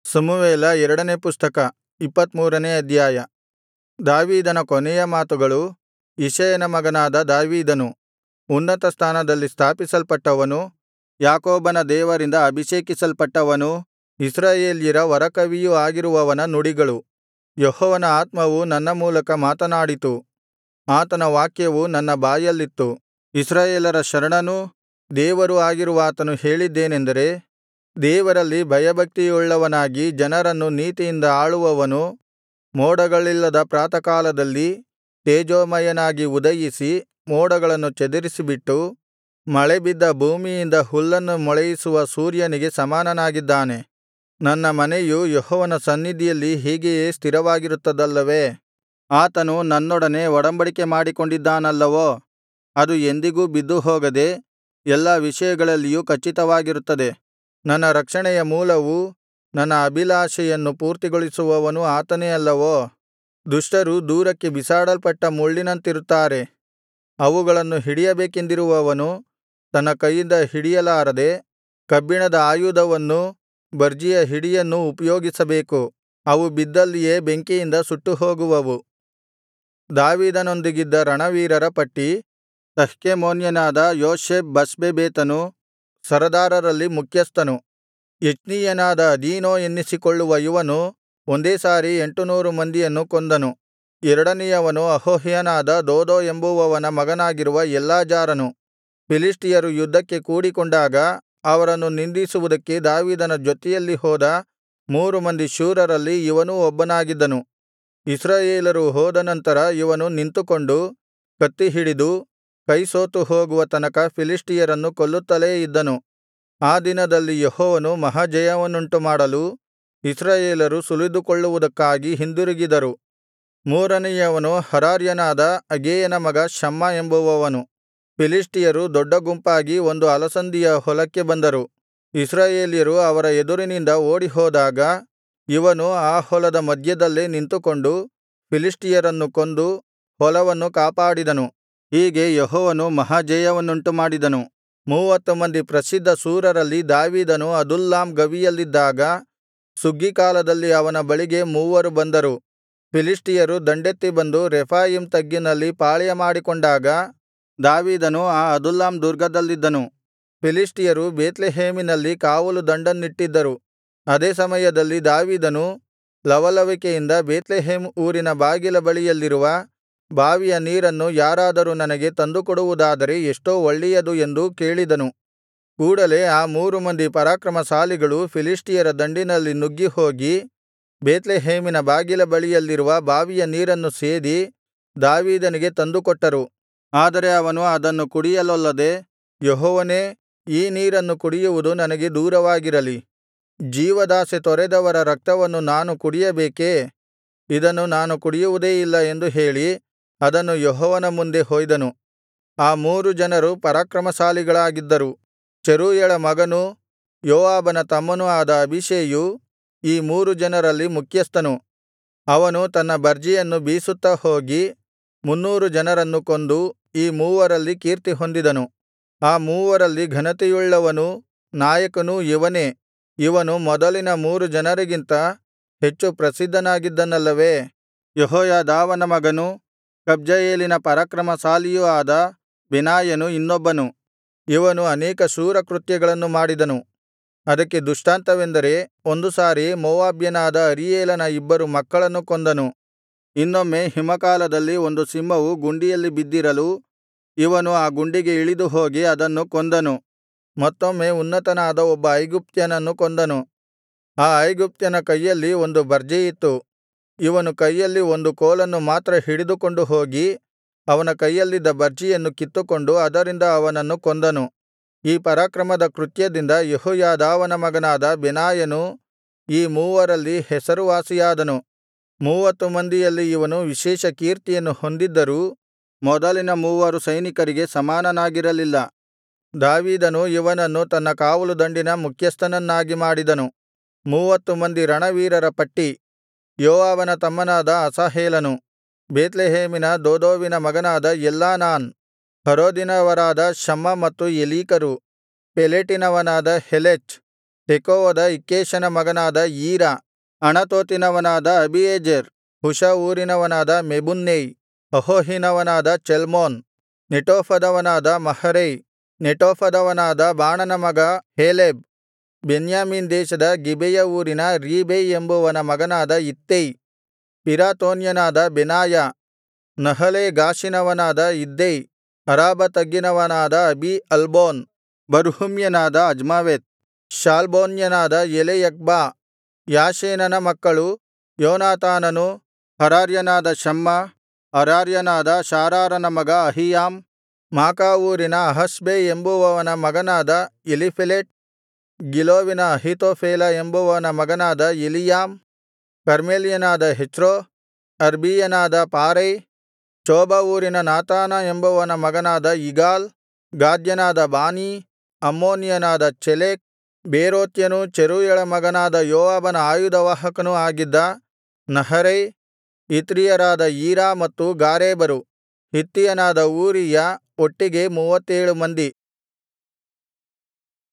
ಸಮುವೇಲ ಎರಡನೇ ಪುಸ್ತಕ ಇಪ್ಪತ್ತಮೂರನೇ ಅಧ್ಯಾಯ ದಾವೀದನ ಕೊನೆಯ ಮಾತುಗಳು ಇಷಯನ ಮಗನಾದ ದಾವೀದನು ಉನ್ನತ ಸ್ಥಾನದಲ್ಲಿ ಸ್ಥಾಪಿಸಲ್ಪಟ್ಟವನು ಯಾಕೋಬನ ದೇವರಿಂದ ಅಭಿಷೇಕಿಸಲ್ಪಟ್ಟವನೂ ಇಸ್ರಾಯೇಲ್ಯರ ವರಕವಿಯೂ ಆಗಿರುವವನ ನುಡಿಗಳು ಯೆಹೋವನ ಆತ್ಮವು ನನ್ನ ಮೂಲಕ ಮಾತನಾಡಿತು ಆತನ ವಾಕ್ಯವು ನನ್ನ ಬಾಯಲ್ಲಿತ್ತು ಇಸ್ರಾಯೇಲರ ಶರಣನೂ ದೇವರೂ ಆಗಿರುವಾತನು ಹೇಳಿದ್ದೇನೆಂದರೆ ದೇವರಲ್ಲಿ ಭಯಭಕ್ತಿಯುಳ್ಳವನಾಗಿ ಜನರನ್ನು ನೀತಿಯಿಂದ ಆಳುವವನು ಮೋಡಗಳಿಲ್ಲದ ಪ್ರಾತಃಕಾಲದಲ್ಲಿ ತೇಜೋಮಯನಾಗಿ ಉದಯಿಸಿ ಮೋಡಗಳನ್ನು ಚದುರಿಸಿಬಿಟ್ಟು ಮಳೆಬಿದ್ದ ಭೂಮಿಯಿಂದ ಹುಲ್ಲನ್ನು ಮೊಳೆಯಿಸುವ ಸೂರ್ಯನಿಗೆ ಸಮಾನನಾಗಿದ್ದಾನೆ ನನ್ನ ಮನೆಯು ಯೆಹೋವನ ಸನ್ನಿಧಿಯಲ್ಲಿ ಹೀಗೆಯೇ ಸ್ಥಿರವಾಗಿರುತ್ತದಲ್ಲವೇ ಆತನು ನನ್ನೊಡನೆ ಒಡಂಬಡಿಕೆ ಮಾಡಿಕೊಂಡಿದ್ದಾನಲ್ಲವೋ ಅದು ಎಂದಿಗೂ ಬಿದ್ದುಹೋಗದೆ ಎಲ್ಲಾ ವಿಷಯಗಳಲ್ಲಿಯೂ ಖಚಿತವಾಗಿರುತ್ತದೆ ನನ್ನ ರಕ್ಷಣೆಯ ಮೂಲವೂ ನನ್ನ ಅಭಿಲಾಷೆಯನ್ನು ಪೂರ್ತಿಗೊಳಿಸುವವನೂ ಆತನೇ ಅಲ್ಲವೋ ದುಷ್ಟರು ದೂರಕ್ಕೆ ಬಿಸಾಡಲ್ಪಟ್ಟ ಮುಳ್ಳಿನಂತಿರುತ್ತಾರೆ ಅವುಗಳನ್ನು ಹಿಡಿಯಬೇಕೆಂದಿರುವವನು ತನ್ನ ಕೈಯಿಂದ ಹಿಡಿಯಲಾರದೆ ಕಬ್ಬಿಣದ ಆಯುಧವನ್ನೂ ಬರ್ಜಿಯ ಹಿಡಿಯನ್ನೂ ಉಪಯೋಗಿಸಬೇಕು ಅವು ಬಿದ್ದಲ್ಲಿಯೇ ಬೆಂಕಿಯಿಂದ ಸುಟ್ಟುಹೋಗುವವು ದಾವೀದನೊಂದಿಗಿದ್ದ ರಣವೀರರ ಪಟ್ಟಿ ತಹ್ಕೆಮೋನ್ಯನಾದ ಯೋಷಬ್ ಬಷ್ಬೆಬೆತನು ಸರದಾರರಲ್ಲಿ ಮುಖ್ಯಸ್ಥನು ಎಚ್ನೀಯನಾದ ಅದೀನೋ ಎನ್ನಿಸಿಕೊಳ್ಳುವ ಇವನು ಒಂದೇ ಸಾರಿ ಎಂಟುನೂರು ಮಂದಿಯನ್ನು ಕೊಂದನು ಎರಡನೆಯವನು ಅಹೋಹ್ಯನಾದ ದೋದೋ ಎಂಬುವವನ ಮಗನಾಗಿರುವ ಎಲ್ಲಾಜಾರನು ಫಿಲಿಷ್ಟಿಯರು ಯುದ್ಧಕ್ಕೆ ಕೂಡಿಕೊಂಡಾಗ ಅವರನ್ನು ನಿಂದಿಸುವುದಕ್ಕೆ ದಾವೀದನ ಜೊತೆಯಲ್ಲಿ ಹೋದ ಮೂರು ಮಂದಿ ಶೂರರಲ್ಲಿ ಇವನೂ ಒಬ್ಬನಾಗಿದ್ದನು ಇಸ್ರಾಯೇಲರು ಹೋದನಂತರ ಇವನು ನಿಂತುಕೊಂಡು ಕತ್ತಿಹಿಡಿದು ಕೈಸೋತು ಹೋಗುವ ತನಕ ಫಿಲಿಷ್ಟಿಯರನ್ನು ಕೊಲ್ಲುತ್ತಲೇ ಇದ್ದನು ಆ ದಿನದಲ್ಲಿ ಯೆಹೋವನು ಮಹಾಜಯವನ್ನುಂಟುಮಾಡಲು ಇಸ್ರಾಯೇಲರು ಸುಲಿದುಕೊಳ್ಳುವುದಕ್ಕಾಗಿ ಹಿಂದಿರುಗಿದರು ಮೂರನೆಯವನು ಹರಾರ್ಯನಾದ ಅಗೇಯನ ಮಗ ಶಮ್ಮ ಎಂಬುವವನು ಫಿಲಿಷ್ಟಿಯರು ದೊಡ್ಡ ಗುಂಪಾಗಿ ಒಂದು ಅಲಸಂದಿಯ ಹೊಲಕ್ಕೆ ಬಂದರು ಇಸ್ರಾಯೇಲ್ಯರು ಅವರ ಎದುರಿನಿಂದ ಓಡಿಹೋದಾಗ ಇವನು ಆ ಹೊಲದ ಮಧ್ಯದಲ್ಲೇ ನಿಂತುಕೊಂಡು ಫಿಲಿಷ್ಟಿಯರನ್ನು ಕೊಂದು ಹೊಲವನ್ನು ಕಾಪಾಡಿದನು ಹೀಗೆ ಯೆಹೋವನು ಮಹಾಜಯವನ್ನುಂಟುಮಾಡಿದನು ಮೂವತ್ತು ಮಂದಿ ಪ್ರಸಿದ್ಧ ಶೂರರಲ್ಲಿ ದಾವೀದನು ಅದುಲ್ಲಾಮ್ ಗವಿಯಲ್ಲಿದ್ದಾಗ ಸುಗ್ಗೀಕಾಲದಲ್ಲಿ ಅವನ ಬಳಿಗೆ ಮೂವರು ಬಂದರು ಫಿಲಿಷ್ಟಿಯರು ದಂಡೆತ್ತಿ ಬಂದು ರೆಫಾಯೀಮ್ ತಗ್ಗಿನಲ್ಲಿ ಪಾಳೆಯಮಾಡಿಕೊಂಡಾಗ ದಾವೀದನು ಆ ಅದುಲ್ಲಾಮ್ ದುರ್ಗದಲ್ಲಿದ್ದನು ಫಿಲಿಷ್ಟಿಯರು ಬೇತ್ಲೆಹೇಮಿನಲ್ಲಿ ಕಾವಲು ದಂಡನ್ನಿಟ್ಟಿದ್ದರು ಅದೇ ಸಮಯದಲ್ಲಿ ದಾವೀದನು ಲವಲವಿಕೆಯಿಂದ ಬೇತ್ಲೆಹೇಮ್ ಊರಿನ ಬಾಗಿಲ ಬಳಿಯಲ್ಲಿರುವ ಬಾವಿಯ ನೀರನ್ನು ಯಾರಾದರೂ ನನಗೆ ತಂದುಕೊಡುವುದಾದರೆ ಎಷ್ಟೋ ಒಳ್ಳೆಯದು ಎಂದು ಕೇಳಿದನು ಕೂಡಲೆ ಆ ಮೂರು ಮಂದಿ ಪರಾಕ್ರಮಶಾಲಿಗಳು ಫಿಲಿಷ್ಟಿಯರ ದಂಡಿನಲ್ಲಿ ನುಗ್ಗಿ ಹೋಗಿ ಬೇತ್ಲೆಹೇಮಿನ ಬಾಗಿಲ ಬಳಿಯಲ್ಲಿರುವ ಬಾವಿಯ ನೀರನ್ನು ಸೇದಿ ದಾವೀದನಿಗೆ ತಂದುಕೊಟ್ಟರು ಆದರೆ ಅವನು ಅದನ್ನು ಕುಡಿಯಲೊಲ್ಲದೆ ಯೆಹೋವನೇ ಈ ನೀರನ್ನು ಕುಡಿಯುವುದು ನನಗೆ ದೂರವಾಗಿರಲಿ ಜೀವದಾಶೆ ತೊರೆದವರ ರಕ್ತವನ್ನು ನಾನು ಕುಡಿಯಬೇಕೇ ಇದನ್ನು ನಾನು ಕುಡಿಯುವುದೇ ಇಲ್ಲ ಎಂದು ಹೇಳಿ ಅದನ್ನು ಯೆಹೋವನ ಮುಂದೆ ಹೊಯ್ದನು ಆ ಮೂರು ಜನರು ಪರಾಕ್ರಮಶಾಲಿಗಳಾಗಿದ್ದರು ಚೆರೂಯಳ ಮಗನೂ ಯೋವಾಬನ ತಮ್ಮನೂ ಆದ ಅಬೀಷೈಯು ಈ ಮೂರು ಜನರಲ್ಲಿ ಮುಖ್ಯಸ್ಥನು ಅವನು ತನ್ನ ಬರ್ಜಿಯನ್ನು ಬೀಸುತ್ತಾ ಹೋಗಿ ಮುನ್ನೂರು ಜನರನ್ನು ಕೊಂದು ಈ ಮೂವರಲ್ಲಿ ಕೀರ್ತಿ ಹೊಂದಿದನು ಆ ಮೂವರಲ್ಲಿ ಘನತೆಯುಳ್ಳವನೂ ನಾಯಕನೂ ಇವನೇ ಇವನು ಮೊದಲಿನ ಮೂರು ಜನರಿಗಿಂತ ಹೆಚ್ಚು ಪ್ರಸಿದ್ಧನಾಗಿದ್ದನಲ್ಲವೇ ಯೆಹೋಯಾದಾವನ ಮಗನೂ ಕಬ್ಜಯೇಲಿನ ಪರಾಕ್ರಮಶಾಲಿಯೂ ಆದ ಬೆನಾಯನು ಇನ್ನೊಬ್ಬನು ಇವನು ಅನೇಕ ಶೂರಕೃತ್ಯಗಳನ್ನು ಮಾಡಿದನು ಅದಕ್ಕೆ ದೃಷ್ಟಾಂತವೆಂದರೆ ಒಂದು ಸಾರಿ ಮೋವಾಬ್ಯನಾದ ಅರೀಯೇಲನ ಇಬ್ಬರು ಮಕ್ಕಳನ್ನು ಕೊಂದನು ಇನ್ನೊಮ್ಮೆ ಹಿಮಕಾಲದಲ್ಲಿ ಒಂದು ಸಿಂಹವು ಗುಂಡಿಯಲ್ಲಿ ಬಿದ್ದಿರಲು ಇವನು ಆ ಗುಂಡಿಗೆ ಇಳಿದು ಹೋಗಿ ಅದನ್ನು ಕೊಂದನು ಮತ್ತೊಮ್ಮೆ ಉನ್ನತನಾದ ಒಬ್ಬ ಐಗುಪ್ತ್ಯನನ್ನು ಕೊಂದನು ಆ ಐಗುಪ್ತ್ಯನ ಕೈಯಲ್ಲಿ ಒಂದು ಬರ್ಜಿಯಿತ್ತು ಇವನು ಕೈಯಲ್ಲಿ ಒಂದು ಕೋಲನ್ನು ಮಾತ್ರ ಹಿಡಿದುಕೊಂಡು ಹೋಗಿ ಅವನ ಕೈಯಲ್ಲಿದ್ದ ಬರ್ಜಿಯನ್ನು ಕಿತ್ತುಕೊಂಡು ಅದರಿಂದ ಅವನನ್ನು ಕೊಂದನು ಈ ಪರಾಕ್ರಮದ ಕೃತ್ಯದಿಂದ ಯೆಹೋಯಾದಾವನ ಮಗನಾದ ಬೆನಾಯನು ಈ ಮೂವರಲ್ಲಿ ಹೆಸರುವಾಸಿಯಾದನು ಮೂವತ್ತು ಮಂದಿಯಲ್ಲಿ ಇವನು ವಿಶೇಷ ಕೀರ್ತಿಯನ್ನು ಹೊಂದಿದ್ದರೂ ಮೊದಲಿನ ಮೂವರು ಸೈನಿಕರಿಗೆ ಸಮಾನನಾಗಿರಲಿಲ್ಲ ದಾವೀದನು ಇವನನ್ನು ತನ್ನ ಕಾವಲು ದಂಡಿನ ಮುಖ್ಯಸ್ಥನನ್ನಾಗಿ ಮಾಡಿದನು ಮೂವತ್ತು ಮಂದಿ ರಣವೀರರ ಪಟ್ಟಿ ಯೋವಾಬನ ತಮ್ಮನಾದ ಅಸಾಹೇಲನು ಬೇತ್ಲೆಹೇಮಿನ ದೋದೋವಿನ ಮಗನಾದ ಎಲ್ಹಾನಾನ್ ಹರೋದಿನವರಾದ ಶಮ್ಮ ಮತ್ತು ಎಲೀಕರು ಪೆಲೆಟಿನವನಾದ ಹೆಲೆಚ್ ತೆಕೋವದ ಇಕ್ಕೇಷನ ಮಗನಾದ ಈರ ಅಣತೋತಿನವನಾದ ಅಬೀಯೆಜೆರ್ ಹುಷ ಊರಿನವನಾದ ಮೆಬುನ್ನೈ ಅಹೋಹಿನವನಾದ ಚಲ್ಮೋನ್ ನೆಟೋಫದವನಾದ ಮಹರೈ ನೆಟೋಫದವನಾದ ಬಾಣನ ಮಗ ಹೇಲೆಬ್ ಬೆನ್ಯಾಮೀನ್ ದೇಶದ ಗಿಬೆಯ ಊರಿನ ರೀಬೈ ಎಂಬುವನ ಮಗನಾದ ಇತ್ತೈ ಪಿರಾತೋನ್ಯನಾದ ಬೆನಾಯ ನಹಲೈ ಗಾಷಿನವನಾದ ಇದ್ದೈ ಅರಾಬಾ ತಗ್ಗಿನವನಾದ ಅಬೀ ಅಲ್ಬೋನ್ ಬರ್ಹುಮ್ಯನಾದ ಅಜ್ಮಾವೆತ್ ಶಾಲ್ಬೋನ್ಯನಾದ ಎಲೆಯಖ್ಬಾ ಯಾಷೇನನ ಮಕ್ಕಳು ಯೋನಾತಾನನು ಹರಾರ್ಯನಾದ ಶಮ್ಮ ಅರಾರ್ಯನಾದ ಶಾರಾರನ ಮಗ ಅಹೀಯಾಮ್ ಮಾಕಾ ಊರಿನ ಅಹಷ್ಬೈ ಎಂಬುವವನ ಮಗನಾದ ಎಲೀಫೆಲೆಟ್ ಗಿಲೋವಿನ ಅಹೀತೋಫೆಲ ಎಂಬುವನ ಮಗನಾದ ಎಲೀಯಾಮ್ ಕರ್ಮೆಲ್ಯನಾದ ಹೆಚ್ರೋ ಅರ್ಬೀಯನಾದ ಪಾರೈ ಚೋಬ ಊರಿನ ನಾತಾನ ಎಂಬುವನ ಮಗನಾದ ಇಗಾಲ್ ಗಾದ್ಯನಾದ ಬಾನೀ ಅಮ್ಮೋನಿಯನಾದ ಚೆಲೆಕ್ ಬೇರೋತ್ಯನೂ ಚೆರೂಯಳ ಮಗನಾದ ಯೋವಾಬನ ಆಯುಧವಾಹಕನೂ ಆಗಿದ್ದ ನಹರೈ ಇತ್ರೀಯರಾದ ಈರಾ ಮತ್ತು ಗಾರೇಬರು ಹಿತ್ತಿಯನಾದ ಊರೀಯ ಒಟ್ಟಿಗೆ ಮೂವತ್ತೇಳು ಮಂದಿ